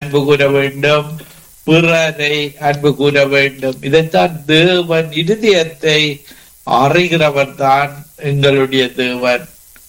அன்பு கூற வேண்டும் பிறரை அன்பு கூற வேண்டும் இதைத்தான் தேவன் இருதயத்தை அறிகிறவர் தான் எங்களுடைய தேவன்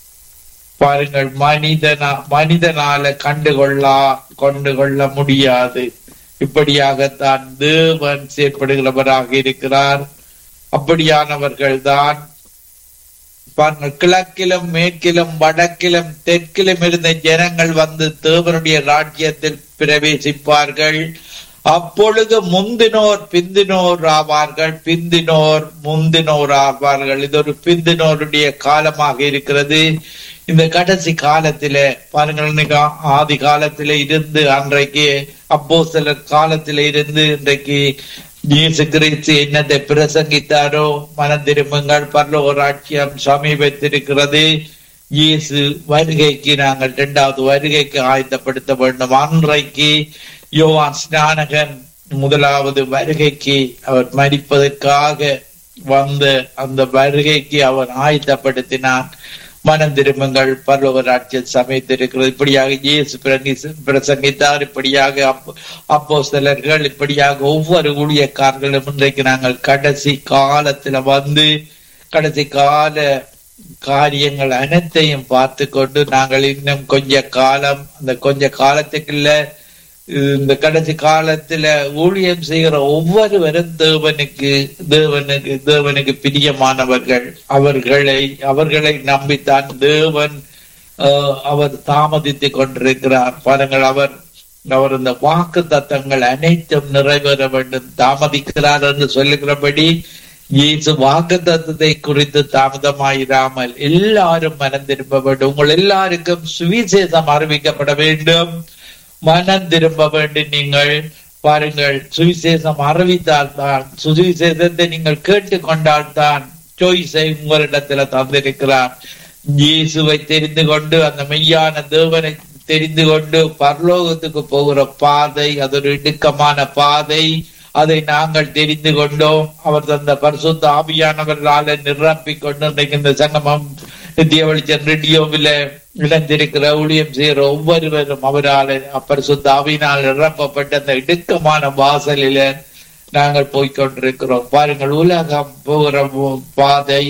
பாருங்கள் மனிதனா மனிதனால கண்டுகொள்ளா கொண்டு கொள்ள முடியாது இப்படியாகத்தான் தேவன் செயற்படுகிறவராக இருக்கிறார் அப்படியானவர்கள் தான் பாருங்கள் கிழக்கிலும் மேற்கிலும் வடக்கிலும் தெற்கிலும் இருந்த ஜனங்கள் வந்து தேவனுடைய ராஜ்யத்தில் பிரவேசிப்பார்கள் அப்பொழுது முந்தினோர் பிந்தினோர் ஆவார்கள் பிந்தினோர் முந்தினோர் ஆவார்கள் இது ஒரு பிந்தினோருடைய காலமாக இருக்கிறது இந்த கடைசி காலத்தில பாருங்கள் இன்னைக்கு ஆதி காலத்தில இருந்து அன்றைக்கு அப்போ சிலர் காலத்தில இருந்து இன்றைக்கு இயேசு கிறிஸ்து என்னத்தை பிரசங்கித்தாரோ மனம் திரும்புங்கள் பரலோராட்சியம் சமீபத்திருக்கிறது இயேசு வருகைக்கு நாங்கள் இரண்டாவது வருகைக்கு ஆயத்தப்படுத்த வேண்டும் அன்றைக்கு யோவான் ஸ்நானகன் முதலாவது வருகைக்கு அவர் மறிப்பதற்காக வந்த அந்த வருகைக்கு அவர் ஆயத்தப்படுத்தினான் மனம் திரும்புங்கள் பரலோக ராட்சிய சமயத்திருக்கிறது இப்படியாக இயேசு பிரசங்கித்தார் இப்படியாக அப்போ சிலர்கள் இப்படியாக ஒவ்வொரு ஊழியக்காரர்களும் இன்றைக்கு நாங்கள் கடைசி காலத்துல வந்து கடைசி கால காரியங்கள் அனைத்தையும் பார்த்து கொண்டு நாங்கள் இன்னும் கொஞ்ச காலம் அந்த கொஞ்ச காலத்துக்குள்ள இந்த கடைசி காலத்துல ஊழியம் செய்கிற ஒவ்வொருவரும் தேவனுக்கு தேவனுக்கு தேவனுக்கு பிரியமானவர்கள் அவர்களை அவர்களை நம்பித்தான் தேவன் அவர் தாமதித்துக் கொண்டிருக்கிறார் பாருங்கள் அவர் அவர் இந்த வாக்கு தத்தங்கள் அனைத்தும் நிறைவேற வேண்டும் தாமதிக்கிறார் என்று சொல்லுகிறபடி இயேசு வாக்கு தத்துவத்தை குறித்து தாமதமாயிராமல் எல்லாரும் மனம் திரும்ப வேண்டும் உங்கள் எல்லாருக்கும் சுவிசேஷம் அறிவிக்கப்பட வேண்டும் மனம் திரும்ப வேண்டும் நீங்கள் பாருங்கள் சுவிசேஷம் அறிவித்தால் தான் சுவிசேஷத்தை நீங்கள் கேட்டுக்கொண்டால் தான் சாய்ஸை உங்களிடத்துல தந்திருக்கிறார் இயேசுவை தெரிந்து கொண்டு அந்த மெய்யான தேவனை தெரிந்து கொண்டு பரலோகத்துக்கு போகிற பாதை அது ஒரு இடுக்கமான பாதை அதை நாங்கள் தெரிந்து கொண்டோம் அவர் தந்த பரிசுத்த ஆவியானவர்களால நிரப்பிக் கொண்டு இன்றைக்கு இந்த சங்கமம் நித்திய வெளிச்சம் ரேடியோவில் இழந்திருக்கிற ஊழியம் செய்கிற ஒவ்வொருவரும் அவரால் அப்பரிசுத்த ஆவியினால் நிரப்பப்பட்ட அந்த இடுக்கமான வாசலில நாங்கள் போய்கொண்டிருக்கிறோம் பாருங்கள் உலகம் போகிற பாதை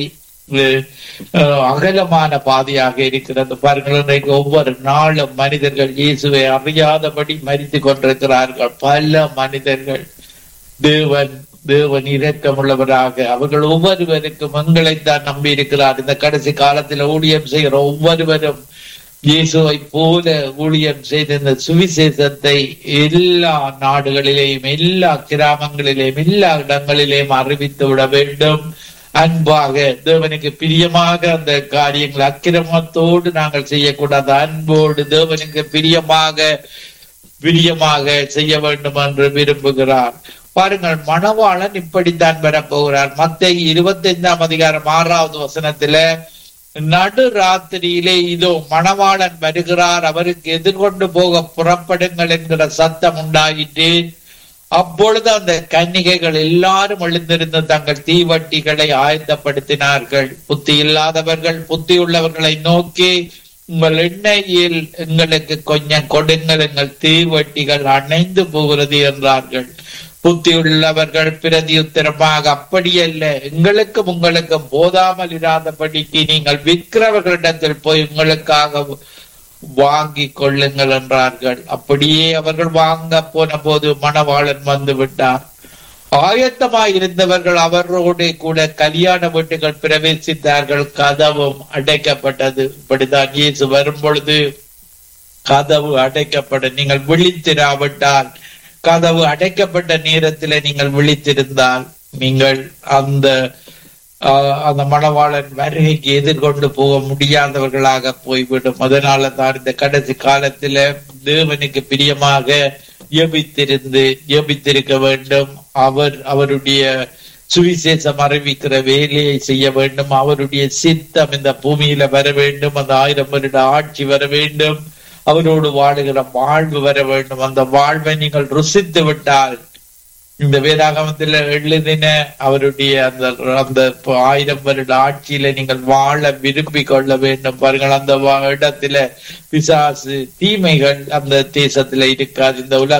அகலமான பாதையாக இருக்கிறது பாருங்கள் இன்றைக்கு ஒவ்வொரு நாளும் மனிதர்கள் இயேசுவை அறியாதபடி மறித்து கொண்டிருக்கிறார்கள் பல மனிதர்கள் தேவன் தேவன் இரக்கமுள்ளவராக அவர்கள் ஒவ்வொருவருக்கும் எங்களைத்தான் நம்பி இருக்கிறார் இந்த கடைசி காலத்தில் ஊழியம் செய்கிற ஒவ்வொருவரும் இயேசுவை போல ஊழியம் செய்த இந்த சுவிசேஷத்தை எல்லா நாடுகளிலேயும் எல்லா கிராமங்களிலேயும் எல்லா இடங்களிலேயும் அறிவித்து விட வேண்டும் அன்பாக தேவனுக்கு பிரியமாக அந்த காரியங்கள் அக்கிரமத்தோடு நாங்கள் செய்யக்கூடாது அன்போடு தேவனுக்கு பிரியமாக பிரியமாக செய்ய வேண்டும் என்று விரும்புகிறார் பாருங்கள் மணவாளன் இப்படித்தான் வரப்போகிறார் மத்திய இருபத்தி ஐந்தாம் அதிகாரம் ஆறாவது வசனத்துல நடு ராத்திரியிலே இதோ மணவாளன் வருகிறார் அவருக்கு எதிர்கொண்டு போக புறப்படுங்கள் என்கிற சத்தம் உண்டாயிற்று அப்பொழுது அந்த கன்னிகைகள் எல்லாரும் எழுந்திருந்து தங்கள் தீவட்டிகளை ஆயத்தப்படுத்தினார்கள் புத்தி இல்லாதவர்கள் புத்தி உள்ளவர்களை நோக்கி உங்கள் எண்ணெயில் எங்களுக்கு கொஞ்சம் கொடுங்கள் எங்கள் தீவட்டிகள் அணைந்து போகிறது என்றார்கள் புத்தி உள்ளவர்கள் பிரதியுத்தரமாக அப்படியல்ல எங்களுக்கும் உங்களுக்கும் போதாமல் இராதபடிக்கு நீங்கள் விற்கிறவர்களிடத்தில் போய் உங்களுக்காக வாங்கி கொள்ளுங்கள் என்றார்கள் அப்படியே அவர்கள் வாங்க போன போது மணவாளன் வந்து விட்டார் ஆயத்தமாய் இருந்தவர்கள் அவரோடு கூட கல்யாண வீட்டுகள் பிரவேசித்தார்கள் கதவும் அடைக்கப்பட்டது இப்படிதான் இயேசு வரும் பொழுது கதவு அடைக்கப்பட நீங்கள் விழித்திராவிட்டால் கதவு அடைக்கப்பட்ட நேரத்தில் நீங்கள் விழித்திருந்தால் நீங்கள் அந்த அந்த மணவாளன் வருகைக்கு எதிர்கொண்டு போக முடியாதவர்களாக போய்விடும் அதனால தான் இந்த கடைசி காலத்துல தேவனுக்கு பிரியமாக ஜபித்திருந்து ஜபித்திருக்க வேண்டும் அவர் அவருடைய சுவிசேஷம் அறிவிக்கிற வேலையை செய்ய வேண்டும் அவருடைய சித்தம் இந்த பூமியில வர வேண்டும் அந்த ஆயிரம் வருட ஆட்சி வர வேண்டும் அவரோடு வாழுகிற வாழ்வு வர வேண்டும் அந்த வாழ்வை நீங்கள் ருசித்து விட்டால் இந்த வேதாகமத்துல எழுதின அவருடைய அந்த அந்த ஆயிரம் வருட ஆட்சியில நீங்கள் வாழ விரும்பி கொள்ள வேண்டும் பாருங்கள் அந்த இடத்துல பிசாசு தீமைகள் அந்த தேசத்துல இருக்காது இந்த உலக